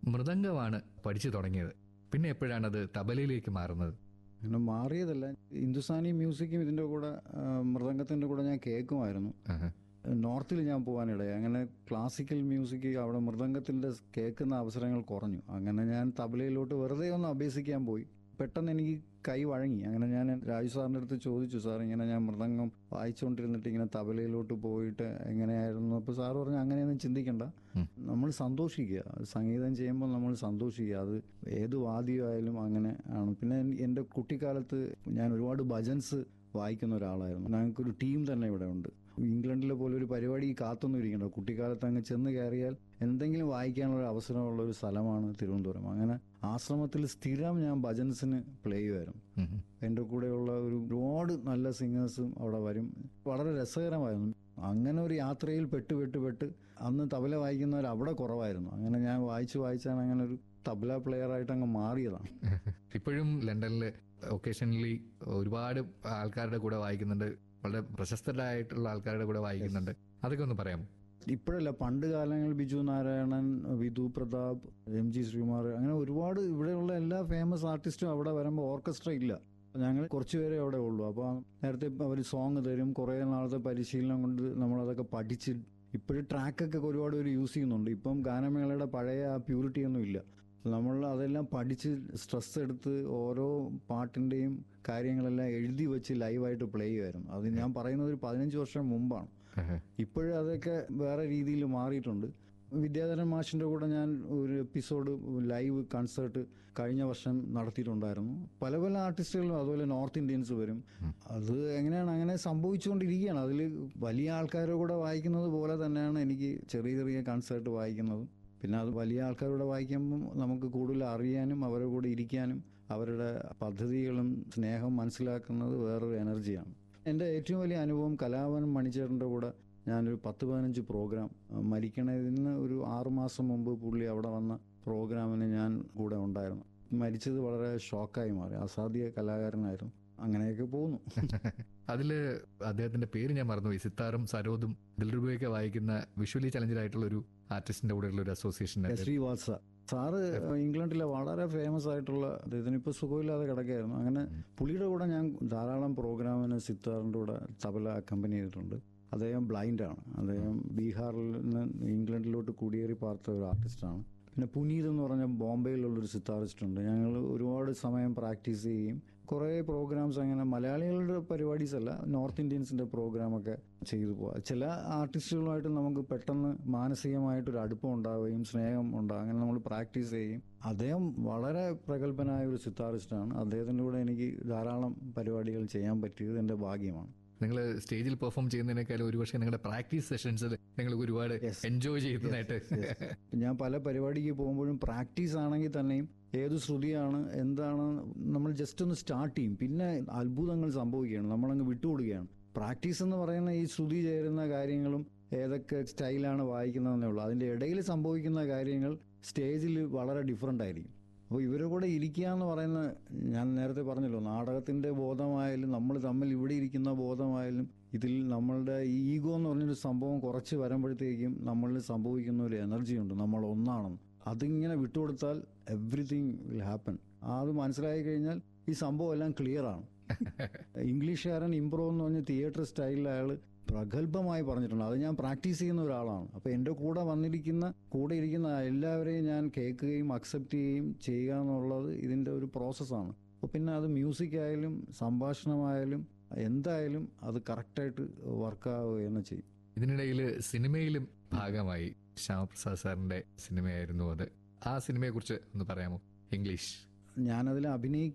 മൃദംഗമാണ് പഠിച്ചു തുടങ്ങിയത് പിന്നെ എപ്പോഴാണ് അത് തബലയിലേക്ക് മാറുന്നത് അങ്ങനെ മാറിയതല്ല ഹിന്ദുസ്ഥാനി മ്യൂസിക്കും ഇതിൻ്റെ കൂടെ ആ, മൃദംഗത്തിൻ്റെ കൂടെ ഞാൻ കേൾക്കുമായിരുന്നു ആഹാ. നോർത്തിൽ ഞാൻ പോകാനിടയായി അങ്ങനെ ക്ലാസിക്കൽ മ്യൂസിക് അവിടെ മൃദംഗത്തിൻ്റെ കേൾക്കുന്ന അവസരങ്ങൾ കുറഞ്ഞു അങ്ങനെ ഞാൻ തബലയിലോട്ട് വെറുതെ ഒന്ന് അഭ്യസിക്കാൻ പോയി പെട്ടെന്ന് എനിക്ക് കൈ വഴങ്ങി അങ്ങനെ ഞാൻ രാജു സാറിൻ്റെ അടുത്ത് ചോദിച്ചു സാർ ഇങ്ങനെ ഞാൻ മൃദംഗം വായിച്ചുകൊണ്ടിരുന്നിട്ട് ഇങ്ങനെ തബലയിലോട്ട് പോയിട്ട് എങ്ങനെയായിരുന്നു അപ്പോൾ സാർ പറഞ്ഞു അങ്ങനെയൊന്നും ചിന്തിക്കണ്ട ഉം. നമ്മൾ സന്തോഷിക്കുക സംഗീതം ചെയ്യുമ്പോൾ നമ്മൾ സന്തോഷിക്കുക അത് ഏത് വാദ്യമായാലും അങ്ങനെ ആണ് പിന്നെ എൻ്റെ കുട്ടിക്കാലത്ത് ഞാൻ ഒരുപാട് ഭജൻസ് വായിക്കുന്ന ഒരാളായിരുന്നു ഞങ്ങൾക്കൊരു ടീം തന്നെ ഇവിടെ ഉണ്ട് ഇംഗ്ലണ്ടിലെ പോലെ ഒരു പരിപാടി കാത്തൊന്നും ഇരിക്കണ്ട കുട്ടിക്കാലത്ത് അങ്ങ് ചെന്ന് കയറിയാൽ എന്തെങ്കിലും വായിക്കാനുള്ള ഒരു അവസരമുള്ള ഒരു സ്ഥലമാണ് തിരുവനന്തപുരം അങ്ങനെ ആശ്രമത്തിൽ സ്ഥിരം ഞാൻ ഭജൻസിന് പ്ലേ ചെയ്യുമായിരുന്നു ഉം. എൻ്റെ കൂടെയുള്ള ഒരു ഒരുപാട് നല്ല സിംഗേഴ്സും അവിടെ വരും വളരെ രസകരമായിരുന്നു അങ്ങനെ ഒരു യാത്രയിൽ പെട്ട് പെട്ട് പെട്ട് അന്ന് തബല വായിക്കുന്നവർ അവിടെ കുറവായിരുന്നു അങ്ങനെ ഞാൻ വായിച്ച് വായിച്ചാണ് അങ്ങനെ ഒരു തബല പ്ലെയർ ആയിട്ട് അങ്ങ് മാറിയതാണ് ഇപ്പോഴും ലണ്ടനിൽ ഒക്കേഷണലി ഒരുപാട് ആൾക്കാരുടെ കൂടെ വായിക്കുന്നുണ്ട് വളരെ പ്രശസ്തരായിട്ടുള്ള ആൾക്കാരുടെ കൂടെ വായിക്കുന്നുണ്ട് അതൊക്കെ ഒന്ന് പറയാം ഇപ്പോഴല്ല പണ്ട് കാലങ്ങളിൽ ബിജു നാരായണൻ വിധു പ്രതാപ് എം ജി ശ്രീകുമാർ അങ്ങനെ ഒരുപാട് ഇവിടെയുള്ള എല്ലാ ഫേമസ് ആർട്ടിസ്റ്റും അവിടെ വരുമ്പോൾ ഓർക്കസ്ട്ര ഇല്ല ഞങ്ങൾ കുറച്ച് പേരെ അവിടെ ഉള്ളൂ അപ്പോൾ നേരത്തെ അവർ സോങ് തരും കുറേ നാളത്തെ പരിശീലനം കൊണ്ട് നമ്മളതൊക്കെ പഠിച്ച് ഇപ്പോഴും ട്രാക്കൊക്കെ ഒരുപാട് പേര് യൂസ് ചെയ്യുന്നുണ്ട് ഇപ്പം ഗാനമേളയുടെ പഴയ ആ പ്യൂരിറ്റി ഒന്നും ഇല്ല നമ്മൾ അതെല്ലാം പഠിച്ച് സ്ട്രെസ് എടുത്ത് ഓരോ പാട്ടിൻ്റെയും കാര്യങ്ങളെല്ലാം എഴുതി വെച്ച് ലൈവായിട്ട് പ്ലേ ചെയ്യുമായിരുന്നു അത് ഞാൻ പറയുന്നത് ഒരു പതിനഞ്ച് വർഷം മുമ്പാണ് ഇപ്പോഴും അതൊക്കെ വേറെ രീതിയിൽ മാറിയിട്ടുണ്ട് വിദ്യാധരൻ മാഷിൻ്റെ കൂടെ ഞാൻ ഒരു എപ്പിസോഡ് ലൈവ് കൺസേർട്ട് കഴിഞ്ഞ വർഷം നടത്തിയിട്ടുണ്ടായിരുന്നു പല പല ആർട്ടിസ്റ്റുകളും അതുപോലെ നോർത്ത് ഇന്ത്യൻസ് വരും അത് എങ്ങനെയാണ് അങ്ങനെ സംഭവിച്ചുകൊണ്ടിരിക്കുകയാണ് അതിൽ വലിയ ആൾക്കാരുടെ കൂടെ വായിക്കുന്നത് പോലെ തന്നെയാണ് എനിക്ക് ചെറിയ ചെറിയ കൺസേർട്ട് വായിക്കുന്നതും പിന്നെ അത് വലിയ ആൾക്കാരുടെ വായിക്കുമ്പം നമുക്ക് കൂടുതൽ അറിയാനും അവരുടെ കൂടെ ഇരിക്കാനും അവരുടെ പദ്ധതികളും സ്നേഹം മനസ്സിലാക്കുന്നത് വേറൊരു എനർജിയാണ് എൻ്റെ ഏറ്റവും വലിയ അനുഭവം കലാവൻ മണിച്ചേട്ടൻ്റെ കൂടെ ഞാനൊരു പത്ത് പതിനഞ്ച് പ്രോഗ്രാം അഹ് മരിക്കണതിന് ഒരു ആറുമാസം മുമ്പ് പുള്ളി അവിടെ വന്ന പ്രോഗ്രാമിന് ഞാൻ കൂടെ ഉണ്ടായിരുന്നു മരിച്ചത് വളരെ ഷോക്കായി മാറി അസാധ്യ കലാകാരനായിരുന്നു അങ്ങനെയൊക്കെ പോകുന്നു അതില് അദ്ദേഹത്തിന്റെ പേര് ഞാൻ മറന്നുപോയി സിത്താറും സരോദും ദിൽറുബയൊക്കെ വായിക്കുന്ന വിഷ്വലി ചലഞ്ചർ ആയിട്ടുള്ള ഒരു ആർട്ടിസ്റ്റിന്റെ കൂടെയുള്ള ഒരു അസോസിയേഷൻ ശ്രീവാത്സ സാറ് ഇംഗ്ലണ്ടിലെ വളരെ ഫേമസ് ആയിട്ടുള്ള ഇതിനിപ്പോൾ സുഖമില്ലാതെ കിടക്കുകയായിരുന്നു അങ്ങനെ പുള്ളിയുടെ കൂടെ ഞാൻ ധാരാളം പ്രോഗ്രാമിന് സിത്താറിൻ്റെ കൂടെ തബല അക്കമ്പനി ചെയ്തിട്ടുണ്ട് അദ്ദേഹം ബ്ലൈൻഡാണ് അദ്ദേഹം ബീഹാറിൽ നിന്ന് ഇംഗ്ലണ്ടിലോട്ട് കുടിയേറി പാർത്ത ഒരു ആർട്ടിസ്റ്റാണ് പിന്നെ പുനീത് എന്ന് പറഞ്ഞ ബോംബെയിലുള്ളൊരു സിത്താറിസ്റ്റ് ഉണ്ട് ഞങ്ങൾ ഒരുപാട് സമയം പ്രാക്ടീസ് ചെയ്യും കുറേ പ്രോഗ്രാംസ് അങ്ങനെ മലയാളികളുടെ പരിപാടീസ് അല്ല നോർത്ത് ഇന്ത്യൻസിൻ്റെ പ്രോഗ്രാമൊക്കെ ചെയ്തു പോവാം ചില ആർട്ടിസ്റ്റുകളുമായിട്ട് നമുക്ക് പെട്ടെന്ന് മാനസികമായിട്ടൊരു അടുപ്പം ഉണ്ടാവുകയും സ്നേഹം ഉണ്ടാകും അങ്ങനെ നമ്മൾ പ്രാക്ടീസ് ചെയ്യും അദ്ദേഹം വളരെ പ്രഗത്ഭനായ ഒരു സിത്താറിസ്റ്റാണ് അദ്ദേഹത്തിൻ്റെ കൂടെ എനിക്ക് ധാരാളം പരിപാടികൾ ചെയ്യാൻ പറ്റിയത് എൻ്റെ ഭാഗ്യമാണ് നിങ്ങൾ സ്റ്റേജിൽ പെർഫോം ചെയ്യുന്നതിനേക്കാളും ഒരുപക്ഷെ നിങ്ങളുടെ പ്രാക്ടീസ് സെഷൻസിൽ നിങ്ങൾ ഒരുപാട് Yes. എൻജോയ് ചെയ്യുന്നതായിട്ട് ഞാൻ പല പരിപാടിക്ക് പോകുമ്പോഴും പ്രാക്ടീസ് ആണെങ്കിൽ തന്നെയും ഏത് ശ്രുതിയാണ് എന്താണ് നമ്മൾ ജസ്റ്റ് ഒന്ന് സ്റ്റാർട്ട് ചെയ്യും പിന്നെ അത്ഭുതങ്ങൾ സംഭവിക്കുകയാണ് നമ്മളങ്ങ് വിട്ടുകൊടുക്കുകയാണ് പ്രാക്ടീസ് എന്ന് പറയുന്ന ഈ ശ്രുതി ചേരുന്ന കാര്യങ്ങളും ഏതൊക്കെ സ്റ്റൈലാണ് വായിക്കുന്നതെന്നേ ഉള്ളൂ അതിൻ്റെ ഇടയിൽ സംഭവിക്കുന്ന കാര്യങ്ങൾ സ്റ്റേജിൽ വളരെ ഡിഫറെൻ്റ് ആയിരിക്കും അപ്പോൾ ഇവരുടെ കൂടെ ഇരിക്കുക എന്ന് പറയുന്ന ഞാൻ നേരത്തെ പറഞ്ഞല്ലോ നാടകത്തിൻ്റെ ബോധമായാലും നമ്മൾ തമ്മിൽ ഇവിടെ ഇരിക്കുന്ന ബോധമായാലും ഇതിൽ നമ്മളുടെ ഈ ഈഗോ എന്ന് പറഞ്ഞൊരു സംഭവം കുറച്ച് വരുമ്പോഴത്തേക്കും നമ്മളിൽ സംഭവിക്കുന്ന ഒരു എനർജി ഉണ്ട് നമ്മൾ ഒന്നാണെന്ന് അതിങ്ങനെ വിട്ടുകൊടുത്താൽ എവ്രിതിങ് വിൽ ഹാപ്പൻ അത് മനസ്സിലായി കഴിഞ്ഞാൽ ഈ സംഭവം എല്ലാം ക്ലിയർ ആണ് ഇംഗ്ലീഷുകാരൻ ഇംപ്രോ എന്ന് പറഞ്ഞ തിയേറ്റർ സ്റ്റൈലിൽ അയാൾ പ്രഗത്ഭമായി പറഞ്ഞിട്ടുണ്ട് അത് ഞാൻ പ്രാക്ടീസ് ചെയ്യുന്ന ഒരാളാണ് അപ്പോൾ എൻ്റെ കൂടെ വന്നിരിക്കുന്ന കൂടെ ഇരിക്കുന്ന എല്ലാവരെയും ഞാൻ കേൾക്കുകയും അക്സെപ്റ്റ് ചെയ്യുകയും ചെയ്യുക എന്നുള്ളത് ഇതിൻ്റെ ഒരു പ്രോസസ്സാണ് അപ്പോൾ പിന്നെ അത് മ്യൂസിക് ആയാലും സംഭാഷണമായാലും എന്തായാലും അത് കറക്റ്റായിട്ട് വർക്കാവുക തന്നെ ചെയ്യും ഇതിനിടയിൽ സിനിമയിലും ഭാഗമായി ശ്യാമപ്രസാദ് സാറിന്റെ സിനിമയായിരുന്നു അത് ആ സിനിമയെ കുറിച്ച് ഒന്ന് പറയാമോ ഇംഗ്ലീഷ് ഞാനതിൽ അഭിനയി